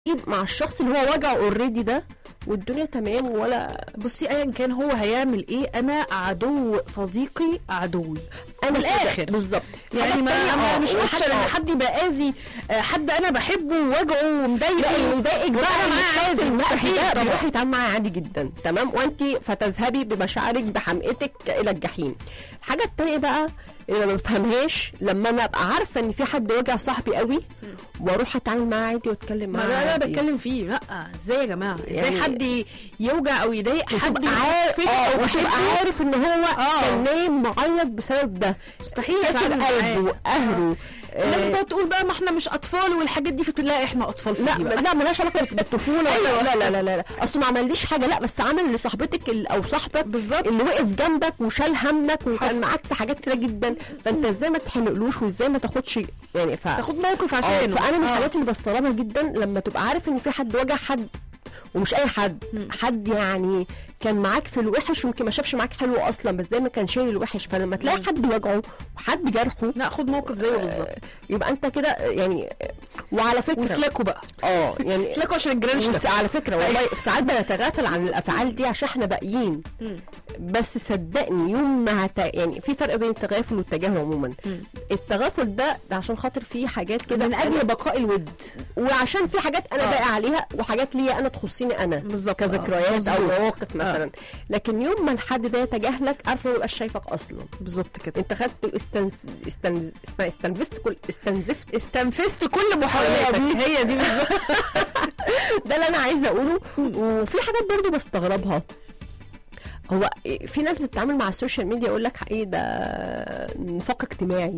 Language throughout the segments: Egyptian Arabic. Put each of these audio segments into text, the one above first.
مع الشخص اللي هو وجعه اوريدي ده والدنيا تمام ولا بصي ايا كان هو هيعمل ايه انا عدو صديقي عدوي انا من كده. الآخر. بالظبط يعني حاجة ما تانية، انا آه، مش وحاجة- اوبشن ان آه. حد يبقى اذي آه، حد انا بحبه ووجعه لا ومضايقه اللي يضايقك بقى وأنا ان معاه الشخص عادي، المؤذي مستحيل ده طبعا. بيروح يتعامل معاه عادي جدا تمام وانت فتذهبي بمشاعرك بحمقتك الى الجحيم الحاجه التانية بقى اللي ما بفهمهاش لما انا ابقى عارفه ان في حد وجع صاحبي قوي واروح اتعامل معاه عادي واتكلم ما معاه ده انا عادي. بتكلم فيه لا ازاي يا جماعه ازاي يعني- حد ي- يوجع او يضايق حد وتبقى عارف يحسسك اه او وتبقى بحبه عارف ان هو آه. كان نايم معيط بسبب ده مستحيل كسر أتعامل معاه. قلبه وقهره الناس آه، بتقعد تقول بقى ما احنا مش اطفال والحاجات دي في لا احنا اطفال لا فيه بقى. لا ملهاش علاقه بالطفوله أيوة. لا لا لا لا لا اصله ما عمليش حاجه لا بس عمل لصاحبتك ال- او صاحبك بالظبط. اللي وقف جنبك وشال همك وكان حصل. معاك في حاجات كتيره جدا فانت ازاي ما تحمقلوش وازاي ما تاخدش يعني ف تاخد موقف اه عشانه فانا من آه. الحاجات اللي بستغربها جدا لما تبقى عارف ان في حد وجع حد ومش اي حد حد يعني كان معاك في الوحش ويمكن ما شافش معاك حلو اصلا بس دايما كان شايل الوحش فلما تلاقي حد وجعه وحد جرحه لا خد موقف زيه بالظبط يبقى انت كده يعني وعلى فكره واسلكوا بقى اه يعني اسلكوا عشان الجيران بس يشتغل على فكره والله في ساعات بنتغافل عن الافعال دي عشان احنا باقيين بس صدقني يوم ما هت... يعني في فرق بين التغافل والتجاهل عموما التغافل ده, ده عشان خاطر في حاجات كده من اجل بقاء الود وعشان في حاجات انا آه. باقي عليها وحاجات ليا انا تخصني انا بالظبط كذكريات آه. او مظبوط. مواقف مثلا لكن يوم ما الحد ده يتجاهلك عارفه ما يبقاش شايفك اصلا بالظبط كده انت خدت استنز... استنز... اسمها استنفست كل استنزفت استنفذت كل محاولاتك هي دي بالظبط ده اللي انا عايزه اقوله وفي حاجات برضو بستغربها هو في ناس بتتعامل مع السوشيال ميديا يقول لك ايه ده نفاق اجتماعي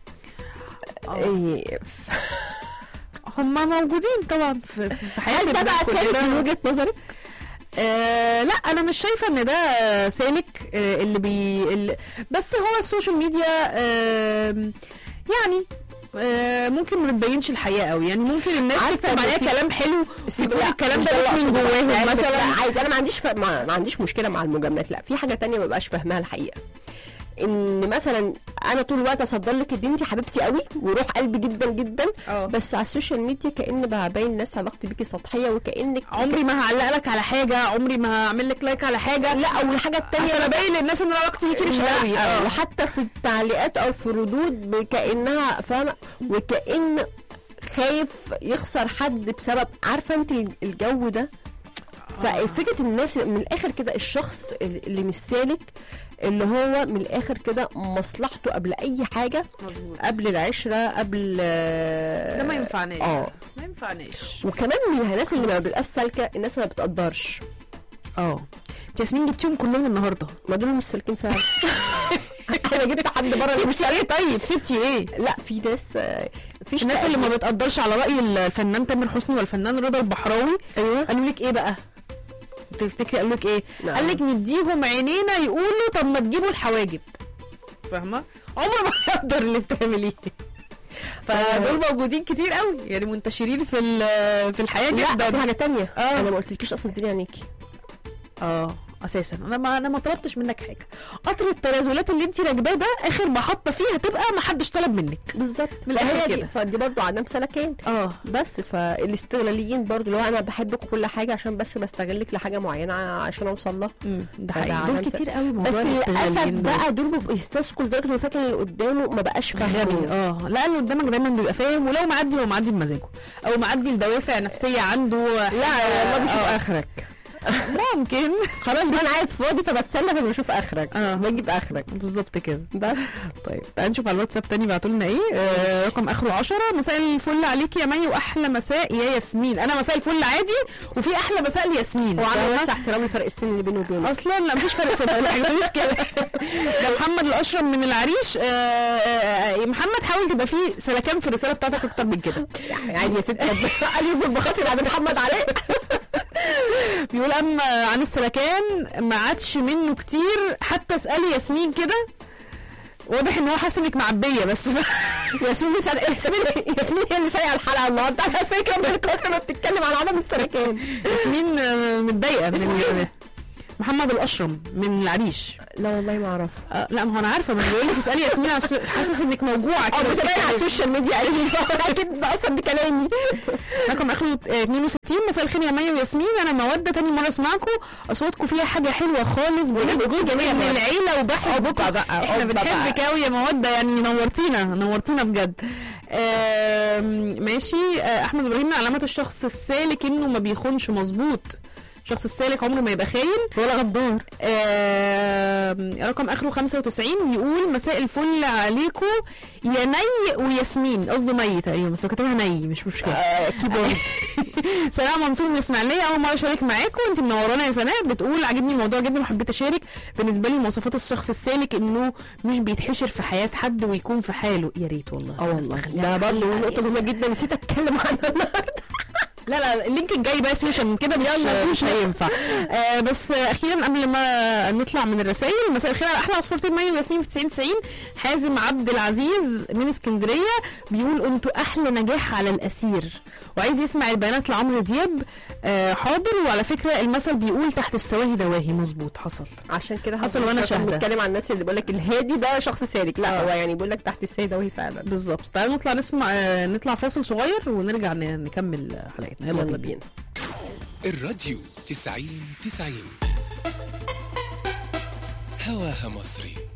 ايه ف- هم موجودين طبعا في في هل حياتنا ده بقى كلنا. سالك من وجهه نظرك؟ آه لا انا مش شايفه ان ده سالك آه اللي بي اللي بس هو السوشيال ميديا آه يعني آه ممكن ما بتبينش الحقيقه قوي يعني ممكن الناس عارفة تكتب إن عليها في- كلام حلو يكون لا، الكلام مش ده اللي مش من أقصده. جواهم لا، مثلا لا عادي انا ما عنديش ف... ما... ما عنديش مشكله مع المجاملات لا في حاجه تانية ما بقاش فاهمها الحقيقه ان مثلا انا طول الوقت اصدر لك ان انت حبيبتي قوي وروح قلبي جدا جدا اه بس على السوشيال ميديا كان ببين الناس علاقتي بيكي سطحيه وكانك عمري ما هعلق لك على حاجه عمري ما هعمل لك لايك على حاجه لا او الحاجه التانية عشان مثلاً- ابين للناس ان انا علاقتي بيكي مش لا، قوي آه، اه وحتى في التعليقات او في ردود كانها فاهمه وكان خايف يخسر حد بسبب عارفه انت الجو ده ففكره الناس من الاخر كده الشخص اللي مش سالك اللي هو من الاخر كده مصلحته قبل اي حاجه مظبوط قبل العشره قبل ده ما ينفعناش اه ما ينفعناش وكمان من الناس اللي ما بتبقاش سالكه الناس اللي ما بتقدرش اه انت ياسمين جبتيهم كلهم النهارده ما دول مش سالكين فعلا انا جبت حد بره اللي مش سبتي ايه طيب سبتي ايه لا في ناس آه، فيش الناس اللي ما تقدير. بتقدرش على راي الفنان تامر حسني والفنان رضا البحراوي ايوه قالوا لك ايه بقى تفتكري قالوا لك ايه نعم. قال لك نديهم عينينا يقولوا طب ما تجيبوا الحواجب فاهمه عمره ما يقدر اللي بتعمليه فدول موجودين كتير قوي يعني منتشرين في ال- في الحياه لا جدا في حاجه تانية آه. انا ما قلتلكيش اصلا الدنيا عينيكي اه اساسا انا ما انا ما طلبتش منك حاجه قطر التنازلات اللي انت راكباه ده اخر محطه فيها تبقى ما حدش طلب منك بالظبط من الآخر فهي دي كده. فدي برضو عدم سلكان اه بس فالاستغلاليين برضو اللي هو انا بحبك وكل حاجه عشان بس بستغلك لحاجه معينه عشان اوصل لها ده فده حقيقي دول عدم كتير قوي موضوع بس للاسف الاستغلاليين دول. بقى دول بيبقوا يستسقوا لدرجه انه فاكر اللي قدامه ما بقاش غبي فاهم اه لا اللي قدامك دايما بيبقى فاهم ولو معدي هو معدي بمزاجه او معدي لدوافع نفسيه عنده لا والله بيشوف آه. اخرك ممكن خلاص بقى انا قاعد فاضي فبتسلى فبشوف اخرك اه. بجيب اخرك بالظبط كده بس طيب تعال نشوف على الواتساب تاني بعتوا لنا ايه آه رقم اخره 10 مساء الفل عليك يا مي واحلى مساء يا ياسمين انا مساء الفل عادي وفي احلى مساء لياسمين هو عامل فاهمة؟ بس احترام لفرق السن اللي بينه وبينه اصلا لا مفيش فرق سن ما تحكيليش كده ده محمد الاشرم من العريش آه، آه، آه، محمد حاول تبقى فيه سلكان في الرساله بتاعتك اكتر من كده عادي يا ستي قال يقول بخاطر بعد محمد عليه بيقول اما عن السلكان ما عادش منه كتير حتى اسالي ياسمين كده واضح ان هو حاسس انك معبيه بس ياسمين اللي سأل- ياسمين ياسمين هي اللي سايقه الحلقه النهارده على فكره من كتر ما بتتكلم عن عدم السلكان ياسمين آه، متضايقه من اسمه ال- إيه؟ محمد الاشرم من العريش لا والله ما اعرف آه لا ما هو انا عارفه ما بقول لك اسالي ياسمين عس- حاسس انك موجوعه اه كده بتابعني على بتتكلمي. السوشيال ميديا اكيد بأثر بكلامي رقم اخره آه، 62 مساء الخير يا مي وياسمين انا موده تاني مره اسمعكم اصواتكم فيها حاجه حلوه خالص بجد جزء جميلة من برضه. العيله وبحبكم أوبا بقى، احنا أوبا بنحبك بقى. قوي يا موده يعني نورتينا نورتينا بجد آم، ماشي آه، احمد ابراهيم من علامات الشخص السالك انه ما بيخونش مظبوط الشخص السالك عمره ما يبقى خاين ولا غدار آم، رقم اخره 95 يقول مساء الفل عليكم يا ني وياسمين قصده مي تقريبا بس هو كاتبها ني مش مشكله كيبورد سناء منصور من الاسماعيليه اول مره اشارك معاكم انت منورانا يا سناء بتقول عجبني الموضوع جدا وحبيت اشارك بالنسبه لي مواصفات الشخص السالك انه مش بيتحشر في حياه حد ويكون في حاله يا ريت والله اه والله ده برضه نقطة مهمة جدا نسيت اتكلم عنها النهارده لا لا اللينك الجاي بس مش عشان كده مش مش هينفع آه بس آه اخيرا قبل ما نطلع من الرسائل مساء الخير على احلى عصفورتين مي وياسمين في 90 90 حازم عبد العزيز من اسكندريه بيقول انتوا احلى نجاح على الاسير وعايز يسمع البيانات لعمرو دياب آه حاضر وعلى فكره المثل بيقول تحت السواهي دواهي مظبوط حصل عشان كده حصل وأنا شاهدة. بنتكلم عن الناس اللي بيقول لك الهادي ده شخص سالك لا هو يعني بيقول لك تحت السيدة وهي فعلا بالظبط تعالوا نطلع نسمع آه نطلع فاصل صغير ونرجع ن- نكمل حلقتنا يلا بينا الراديو تسعين تسعين هواها مصري